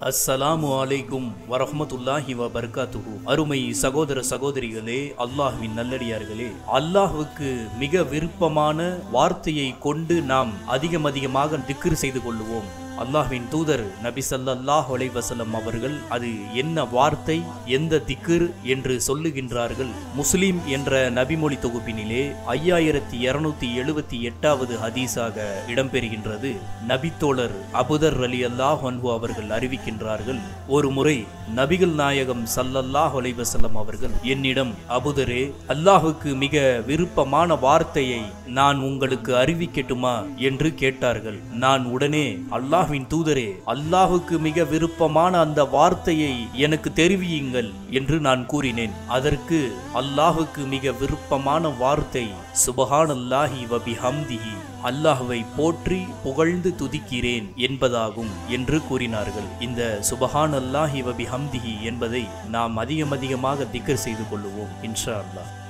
அஸ்ஸலாமு அலைக்கும் வரஹ்மத்துல்லாஹி வ பர்காத்துஹு அருமை சகோதர சகோதரிகளே அல்லாஹ்வின் நல்லடியார்களே அல்லாஹ்வுக்கு மிக விருப்பமான வார்த்தையை கொண்டு நாம் அதிகம் அதிகமாக திக்ர் செய்து கொள்ளுவோம் அல்லாஹ்வின் தூதர் நபி ஸல்லல்லாஹு அலைஹி வஸல்லம் அவர்கள் அது என்ன வார்த்தை எந்த திக்ர் என்று சொல்லுகின்றார்கள் முஸ்லிம் என்ற நபிமொழி தொகுப்பினிலே ஐயாயிரத்தி இருநூத்தி எழுபத்தி எட்டாவது ஹதீஸாக இடம்பெறுகின்றது நபித்தோழர் அபுதர் அலி அல்லாஹ் அன்ஹு அவர்கள் அறிவிக்கின்றார்கள் ஒரு முறை நபிகள் நாயகம் ஸல்லல்லாஹு அலைஹி வஸல்லம் அவர்கள் என்னிடம் அபுதரே அல்லாஹுக்கு மிக விருப்பமான வார்த்தையை நான் உங்களுக்கு அறிவிக்கட்டுமா என்று கேட்டார்கள் நான் உடனே அல்லாஹ்வின் தூதரே அல்லாஹுக்கு மிக விருப்பமான அந்த வார்த்தையை எனக்கு தெரிவியுங்கள் என்று நான் கூறினேன் அதற்கு அல்லாஹுக்கு மிக விருப்பமான வார்த்தை சுபஹானல்லாஹி வ பிஹம்திஹி அல்லாஹ்வை போற்றி புகழ்ந்து துதிக்கிறேன் என்பதாகும் என்று கூறினார்கள் இந்த சுபஹான் அல்லாஹி வ பிஹம்திஹி என்பதை நாம் அதிகம் அதிகமாக திக்கர் செய்து கொள்ளுவோம் இன்ஷா அல்லாஹ்